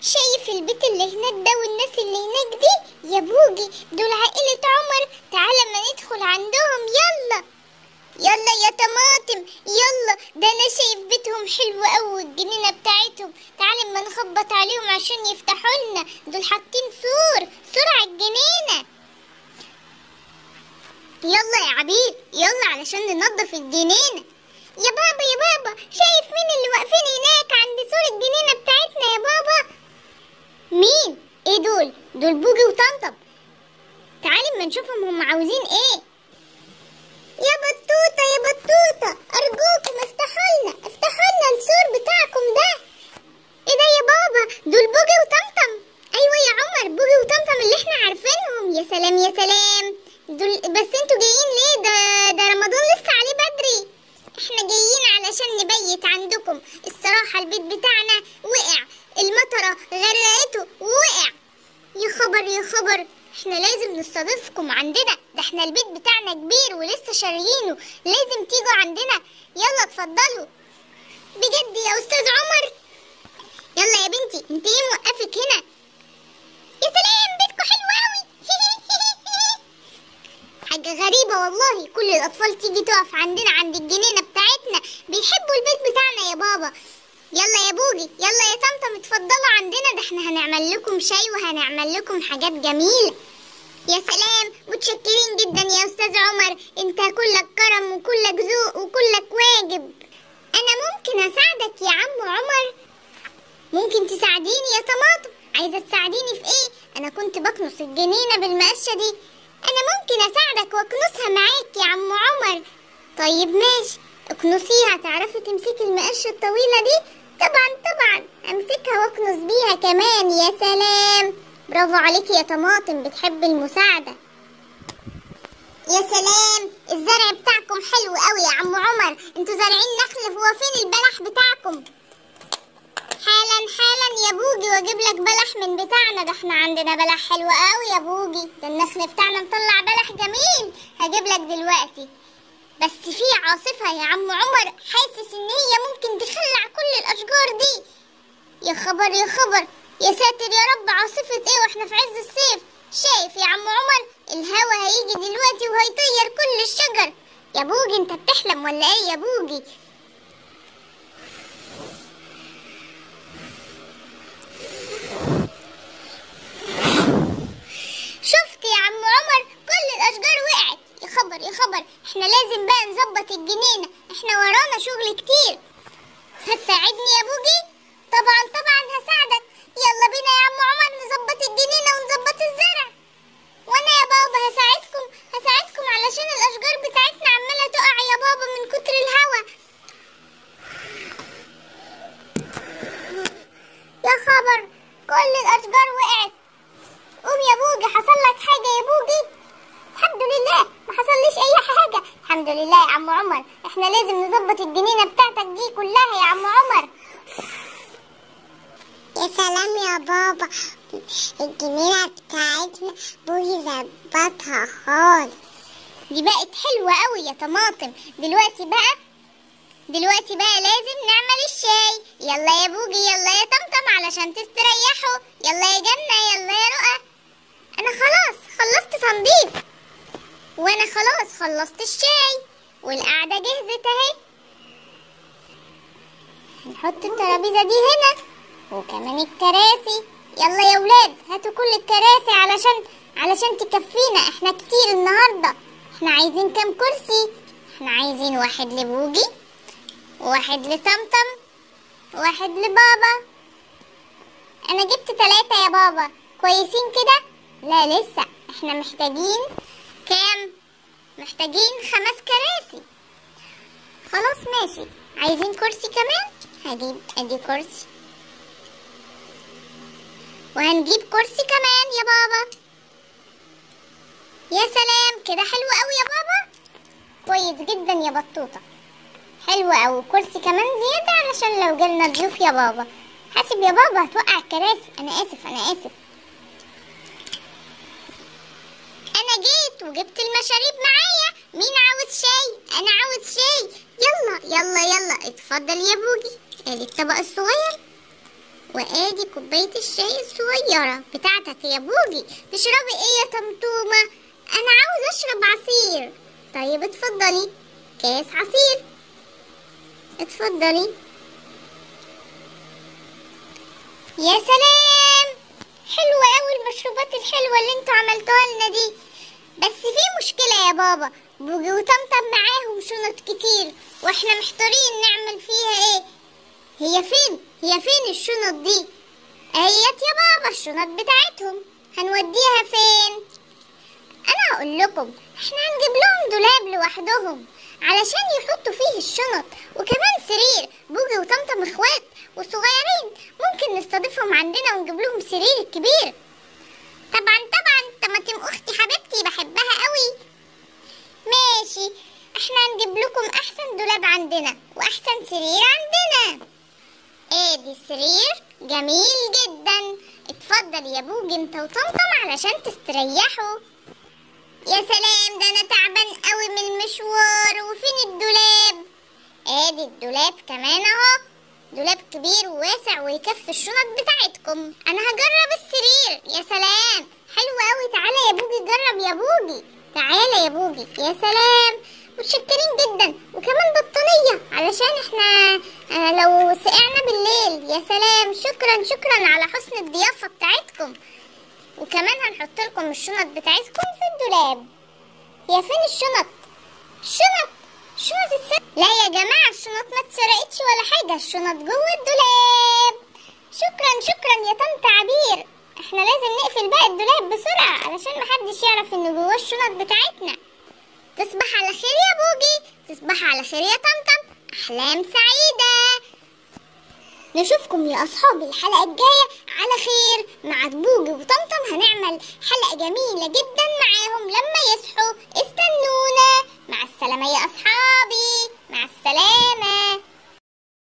شايف البيت اللي هناك ده والناس اللي هناك دي يا بوجي دول عائلة عمر تعالى ما ندخل عندهم يلا يلا يا طماطم يلا ده انا شايف بيتهم حلو قوي الجنينة بتاعتهم تعالى اما نخبط عليهم عشان يفتحوا لنا دول حاطين سور سور على الجنينة يلا يا عبيد يلا علشان ننظف الجنينة يا بابا يا بابا شايف مين اللي واقفين هناك عند سور الجنينة بتاعتنا يا بابا مين ايه دول دول بوجي وطنطب تعالي اما نشوفهم هم عاوزين ايه يا بطوطة يا بطوطة أرجوكم افتحوا لنا افتحوا لنا السور بتاعكم ده ايه ده يا بابا دول بوجي وطمطم ايوه يا عمر بوجي وطمطم اللي احنا عارفينهم يا سلام يا سلام دول بس انتوا جايين ليه ده ده رمضان لسه عليه بدري احنا جايين علشان نبيت عندكم الصراحة البيت بتاعنا وقع المطرة غرقته ووقع يا خبر يا خبر احنا لازم نستضيفكم عندنا ده احنا البيت بتاعنا كبير ولسه شاريينه لازم تيجوا عندنا يلا اتفضلوا بجد يا استاذ عمر يلا يا بنتي انت ايه موقفك هنا يا سلام بيتكم حلو قوي حاجة غريبة والله كل الأطفال تيجي تقف عندنا عند الجنينة بتاعتنا بيحبوا البيت بتاعنا يا بابا يلا يا بوجي يلا يا طمطم اتفضلوا عندنا ده احنا هنعمل لكم شاي وهنعمل لكم حاجات جميلة يا سلام متشكرين جدا يا أستاذ عمر انت كلك كرم وكلك ذوق وكلك واجب أنا ممكن أساعدك يا عم عمر ممكن تساعديني يا طماطم عايزة تساعديني في ايه انا كنت بكنس الجنينة بالمقشة دي انا ممكن اساعدك واكنسها معاك يا عم عمر طيب ماشي اكنسيها تعرفي تمسكي المقشة الطويلة دي طبعا طبعا امسكها واكنس بيها كمان يا سلام برافو عليكي يا طماطم بتحب المساعدة يا سلام الزرع بتاعكم حلو قوي يا عم عمر انتوا زارعين نخل هو فين البلح بتاعكم حالا حالا يا بوجي واجيب لك بلح من بتاعنا ده احنا عندنا بلح حلو قوي يا بوجي ده النخل بتاعنا مطلع بلح جميل هجيب لك دلوقتي بس في عاصفة يا عم عمر حاسس ان هي ممكن تخلع كل الاشجار دي يا خبر يا خبر يا ساتر يا رب عاصفة ايه واحنا في عز الصيف شايف يا عم عمر الهوا هيجي دلوقتي وهيطير كل الشجر يا بوجي انت بتحلم ولا ايه يا بوجي شفت يا عم عمر كل الاشجار وقعت يا خبر يا خبر احنا لازم بقى نظبط الجنينة احنا ورانا شغل كتير هتساعدني يا بوجي طبعا طبعا هساعدك يلا بينا يا عم عمر نظبط الجنينة ونظبط الزرع وانا يا بابا هساعدكم هساعدكم علشان الاشجار بتاعتنا عمالة تقع يا بابا من كتر الهوا يا خبر كل الاشجار وقعت قوم يا بوجي حصل لك حاجة يا بوجي الحمد لله ما حصليش اي حاجة الحمد لله يا عم عمر احنا لازم نظبط الجنينة بتاعتك دي كلها يا عم عمر يا سلام يا بابا الجنينة بتاعتنا بوجي ظبطها خالص دي بقت حلوة قوي يا طماطم دلوقتي بقى دلوقتي بقى لازم نعمل الشاي يلا يا بوجي يلا يا طمطم علشان تستريحوا يلا يا جنة يلا يا رؤى انا خلاص خلصت تنظيف وانا خلاص خلصت الشاي والقعدة جهزت اهي نحط الترابيزة دي هنا وكمان الكراسي يلا يا ولاد هاتوا كل الكراسي علشان علشان تكفينا احنا كتير النهاردة احنا عايزين كام كرسي احنا عايزين واحد لبوجي واحد لطمطم واحد لبابا انا جبت تلاتة يا بابا كويسين كده لا لسه احنا محتاجين كام محتاجين خمس كراسي خلاص ماشي عايزين كرسي كمان هجيب ادي كرسي وهنجيب كرسي كمان يا بابا يا سلام كده حلو قوي يا بابا كويس جدا يا بطوطة حلو قوي كرسي كمان زيادة علشان لو جالنا ضيوف يا بابا حاسب يا بابا هتوقع الكراسي انا اسف انا اسف انا جيت وجبت المشاريب معايا مين عاوز شاي انا عاوز شاي يلا يلا يلا اتفضل يا بوجي ادي الطبق الصغير وادي كوباية الشاي الصغيرة بتاعتك يا بوجي تشربي ايه يا طمطومة انا عاوز اشرب عصير طيب اتفضلي كاس عصير اتفضلي يا سلام حلوة قوي المشروبات الحلوة اللي انتوا عملتوها لنا دي بس في مشكلة يا بابا بوجي وطمطم معاهم شنط كتير واحنا محتارين نعمل فيها ايه هي فين هي فين الشنط دي اهيت يا بابا الشنط بتاعتهم هنوديها فين انا هقول لكم احنا هنجيب لهم دولاب لوحدهم علشان يحطوا فيه الشنط وكمان سرير بوجي وطمطم اخوات وصغيرين ممكن نستضيفهم عندنا ونجيب لهم سرير كبير طبعا طبعا طماطم اختي حبيبتي بحبها قوي ماشي احنا هنجيب لكم احسن دولاب عندنا واحسن سرير عندنا ادي السرير جميل جدا اتفضل يا بوجي انت وطمطم علشان تستريحوا يا سلام ده انا تعبان قوي من المشوار وفين الدولاب ادي الدولاب كمان اهو دولاب كبير وواسع ويكفي الشنط بتاعتكم انا هجرب السرير يا سلام حلو قوي تعالى يا بوجي جرب يا بوجي تعالى يا بوجي يا سلام متشكرين جدا وكمان بطانية علشان احنا آه لو سقعنا بالليل يا سلام شكرا شكرا على حسن الضيافة بتاعتكم وكمان هنحط لكم الشنط بتاعتكم في الدولاب يا فين الشنط الشنط شنط السنة لا يا جماعة الشنط ما اتسرقتش ولا حاجة الشنط جوه الدولاب شكرا شكرا يا طنط عبير احنا لازم نقفل بقى الدولاب بسرعة علشان محدش يعرف ان جواه الشنط بتاعتنا تصبح على خير يا بوجي تصبح على خير يا طمطم احلام سعيدة نشوفكم يا أصحابي الحلقة الجاية على خير مع بوجي وطمطم هنعمل حلقة جميلة جدا معاهم لما يصحوا استنونا مع السلامة يا أصحابي مع السلامة